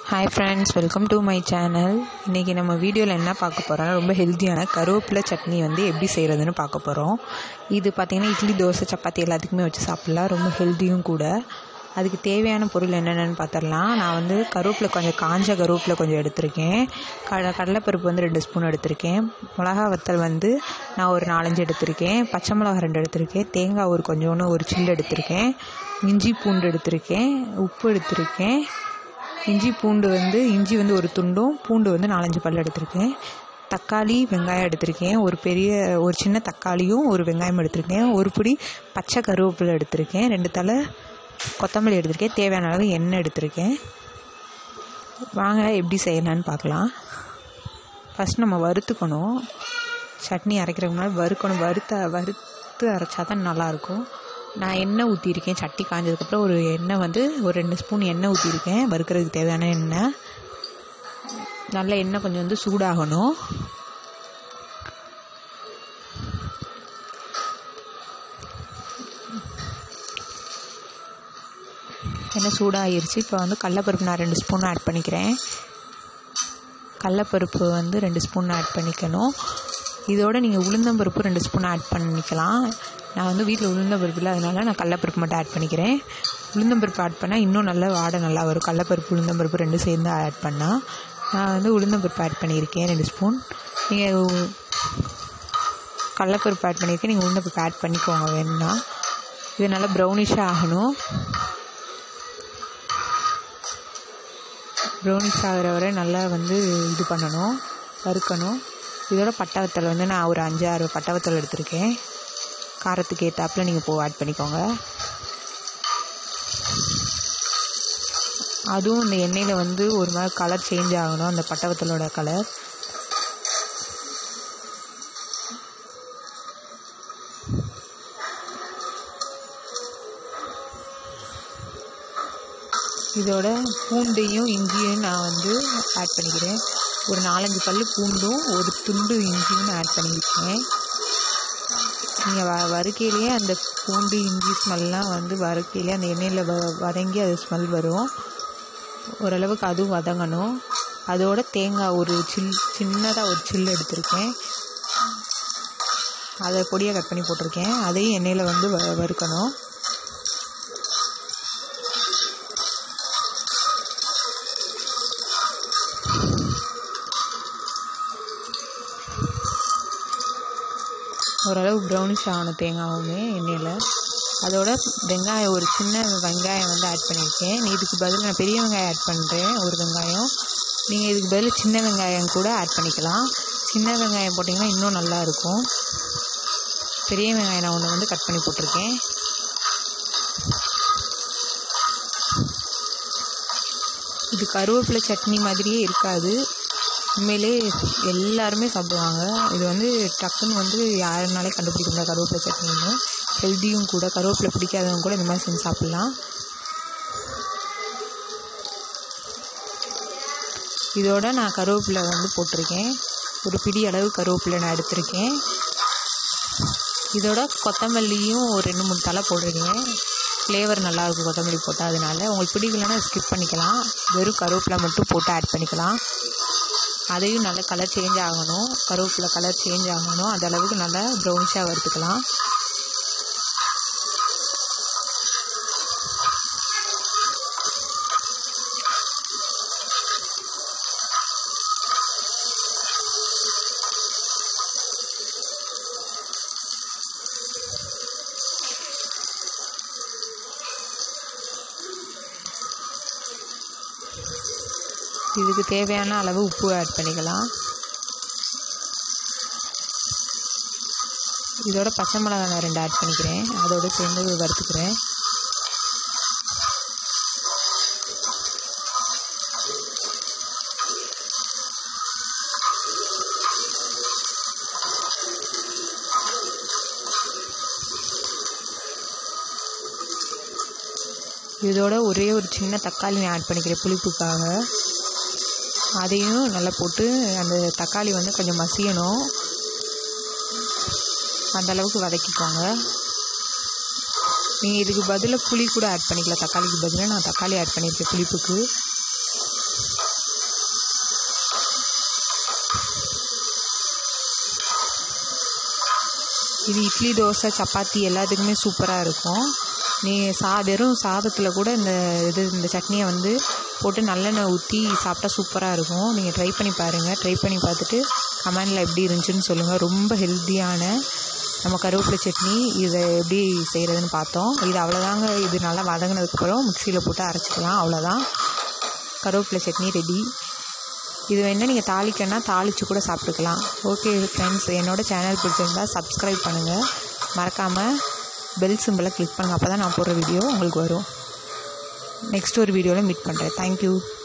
hi friends welcome to my channel இன்றைக்கி நம்ம வீடியோவில் என்ன பார்க்க போகிறோம்னா ரொம்ப ஹெல்த்தியான கருவேப்பிலை சட்னி வந்து எப்படி செய்கிறதுன்னு பார்க்க போகிறோம் இது பார்த்திங்கன்னா இட்லி தோசை சப்பாத்தி எல்லாத்துக்குமே வச்சு சாப்பிட்லாம் ரொம்ப ஹெல்த்தியும் கூட அதுக்கு தேவையான பொருள் என்னென்னு பார்த்துடலாம் நான் வந்து கருவேப்பிலை கொஞ்சம் காஞ்ச கருவேப்பிலை கொஞ்சம் எடுத்திருக்கேன் கட கடலைப்பருப்பு வந்து ரெண்டு ஸ்பூன் எடுத்திருக்கேன் மிளகா வத்தல் வந்து நான் ஒரு நாலஞ்சு எடுத்திருக்கேன் பச்சை மிளகா ரெண்டு எடுத்திருக்கேன் தேங்காய் ஒரு கொஞ்சோன்னு ஒரு சில்லு எடுத்திருக்கேன் இஞ்சி பூண்டு எடுத்திருக்கேன் உப்பு எடுத்திருக்கேன் இஞ்சி பூண்டு வந்து இஞ்சி வந்து ஒரு துண்டும் பூண்டு வந்து நாலஞ்சு பல் எடுத்திருக்கேன் தக்காளி வெங்காயம் எடுத்திருக்கேன் ஒரு பெரிய ஒரு சின்ன தக்காளியும் ஒரு வெங்காயம் எடுத்திருக்கேன் ஒரு பிடி பச்சை கருவேப்பிலை எடுத்திருக்கேன் ரெண்டு தலை கொத்தமல்லி எடுத்திருக்கேன் தேவையான அளவு எண்ணெய் எடுத்திருக்கேன் வாங்க எப்படி செய்யலான்னு பார்க்கலாம் ஃபஸ்ட் நம்ம வறுத்துக்கணும் சட்னி அரைக்கிறதுக்கு முன்னாடி வறுக்கணும் வறுத்த வறுத்து அரைச்சா தான் நல்லாயிருக்கும் நான் எண்ணெய் ஊற்றிருக்கேன் சட்டி காஞ்சதுக்கப்புறம் ஒரு எண்ணெய் வந்து ஒரு ரெண்டு ஸ்பூன் எண்ணெய் ஊற்றிருக்கேன் வறுக்கிறதுக்கு தேவையான எண்ணெய் நல்ல எண்ணெய் கொஞ்சம் வந்து சூடாகணும் எண்ணெய் சூடாகிருச்சு இப்போ வந்து கடலப்பருப்பு நான் ரெண்டு ஸ்பூன் ஆட் பண்ணிக்கிறேன் கடலப்பருப்பு வந்து ரெண்டு ஸ்பூன் ஆட் பண்ணிக்கணும் இதோட நீங்கள் உளுந்தம்பருப்பு ரெண்டு ஸ்பூன் ஆட் பண்ணிக்கலாம் நான் வந்து வீட்டில் உளுந்தம்பருப்பு இல்லை அதனால நான் கடலப்பருப்பு மட்டும் ஆட் பண்ணிக்கிறேன் உளுந்தம்பருப்பு ஆட் பண்ணால் இன்னும் நல்லா வாடை நல்லா வரும் கடலப்பருப்பு உளுந்தம்பருப்பு ரெண்டும் சேர்ந்து ஆட் பண்ணால் நான் வந்து உளுந்தம்பருப்பு ஆட் பண்ணியிருக்கேன் ரெண்டு ஸ்பூன் நீங்கள் கடலப்பருப்பு ஆட் பண்ணியிருக்கேன் நீங்கள் உளுந்தம்பருப்பு ஆட் பண்ணிக்கோங்க வேணும்னா இது நல்லா ப்ரௌனிஷாக ஆகணும் ப்ரௌனிஷ் ஆகிற வரை நல்லா வந்து இது பண்ணணும் வறுக்கணும் இதோட பட்டை வத்தல் வந்து நான் ஒரு அஞ்சு ஆறு பட்டை வத்தல் எடுத்திருக்கேன் காரத்துக்கு ஏற்றாப்புல நீங்கள் பூ ஆட் பண்ணிக்கோங்க அதுவும் இந்த எண்ணெயில் வந்து ஒரு மாதிரி கலர் சேஞ்ச் ஆகணும் அந்த பட்டை வத்தலோட கலர் இதோட பூண்டையும் இஞ்சியும் நான் வந்து ஆட் பண்ணிக்கிறேன் ஒரு நாலஞ்சு பல் பூண்டும் ஒரு துண்டு இஞ்சியும் நான் ஆட் பண்ணியிருக்கேன் நீங்கள் வ வறுக்கையிலேயே அந்த பூண்டு இஞ்சி ஸ்மெல்லாம் வந்து வறுக்கையிலே அந்த எண்ணெயில் வ வதங்கி அது ஸ்மெல் வரும் ஓரளவுக்கு அதுவும் வதங்கணும் அதோட தேங்காய் ஒரு சில் சின்னதாக ஒரு சில்லு எடுத்திருக்கேன் அதை பொடியாக கட் பண்ணி போட்டிருக்கேன் அதையும் எண்ணெயில் வந்து வ வறுக்கணும் ஓரளவு ப்ரௌனிஷ் ஆகணும் தேங்காவுமே எண்ணெயில் அதோட வெங்காயம் ஒரு சின்ன வெங்காயம் வந்து ஆட் பண்ணியிருக்கேன் நீ இதுக்கு பதில் நான் பெரிய வெங்காயம் ஆட் பண்ணுறேன் ஒரு வெங்காயம் நீங்கள் இதுக்கு பதில் சின்ன வெங்காயம் கூட ஆட் பண்ணிக்கலாம் சின்ன வெங்காயம் போட்டிங்கன்னா இன்னும் நல்லா இருக்கும் பெரிய வெங்காயம் நான் ஒன்று வந்து கட் பண்ணி போட்டிருக்கேன் இது கருவேப்பிலை சட்னி மாதிரியே இருக்காது உண்மையிலே எல்லாருமே சாப்பிடுவாங்க இது வந்து டக்குன்னு வந்து யாருனாலே கண்டுபிடிக்க முடியாது கருவேப்பிலை சட்னின்னு ஹெல்த்தியும் கூட கருவேப்பிலை பிடிக்காதவங்க கூட இந்த மாதிரி செஞ்சு சாப்பிட்லாம் இதோட நான் கருவேப்பிலை வந்து போட்டிருக்கேன் ஒரு பிடி அளவு கருவேப்பிலை நான் எடுத்திருக்கேன் இதோட கொத்தமல்லியும் ஒரு ரெண்டு மூணு தலை போட்டிருக்கேன் ஃப்ளேவர் நல்லாயிருக்கும் கொத்தமல்லி போட்டால் அதனால உங்களுக்கு பிடிக்கலன்னா ஸ்கிப் பண்ணிக்கலாம் வெறும் கருவேப்பிலை மட்டும் போட்டு ஆட் பண்ணிக்கலாம் அதையும் நல்லா கலர் சேஞ்ச் ஆகணும் கருவேப்பிலை கலர் சேஞ்ச் ஆகணும் அந்த அளவுக்கு நல்லா ப்ரௌனிஷாக வறுத்துக்கலாம் இதுக்கு தேவையான அளவு உப்பு ஆட் பண்ணிக்கலாம் இதோட பச்சை மிளகாய் நான் ரெண்டு ஆட் பண்ணிக்கிறேன் அதோட சேர்ந்து வறுத்துக்கிறேன் இதோட ஒரே ஒரு சின்ன தக்காளி நான் ஆட் பண்ணிக்கிறேன் புளிப்புக்காக அதையும் நல்லா போட்டு அந்த தக்காளி வந்து கொஞ்சம் மசியணும் அந்த அளவுக்கு வதக்கிக்கோங்க நீங்கள் இதுக்கு பதிலாக புளி கூட ஆட் பண்ணிக்கலாம் தக்காளிக்கு பதிலாக நான் தக்காளி ஆட் பண்ணியிருக்கேன் புளிப்புக்கு இது இட்லி தோசை சப்பாத்தி எல்லாத்துக்குமே சூப்பராக இருக்கும் நீ சா வெறும் சாதத்தில் கூட இந்த இது இந்த சட்னியை வந்து போட்டு நல்லெண்ணெய் ஊற்றி சாப்பிட்டா சூப்பராக இருக்கும் நீங்கள் ட்ரை பண்ணி பாருங்கள் ட்ரை பண்ணி பார்த்துட்டு கமெண்டில் எப்படி இருந்துச்சுன்னு சொல்லுங்கள் ரொம்ப ஹெல்த்தியான நம்ம கருவேப்பிலை சட்னி இதை எப்படி செய்கிறதுன்னு பார்த்தோம் இது அவ்வளோதாங்க இது நல்லா வதங்கினதுக்கப்புறம் மிக்சியில் போட்டு அரைச்சிக்கலாம் அவ்வளோதான் கருவேப்பிலை சட்னி ரெடி இது வேணால் நீங்கள் தாளிக்கன்னா தாளித்து கூட சாப்பிட்டுக்கலாம் ஓகே ஃப்ரெண்ட்ஸ் என்னோடய சேனல் பிடிச்சிருந்தா சப்ஸ்கிரைப் பண்ணுங்கள் மறக்காமல் பெல் சிம்பிளை கிளிக் பண்ணுங்கள் அப்போ தான் நான் போடுற வீடியோ உங்களுக்கு வரும் நெக்ஸ்ட் ஒரு வீடியோவில் மீட் பண்ணுறேன் தேங்க்யூ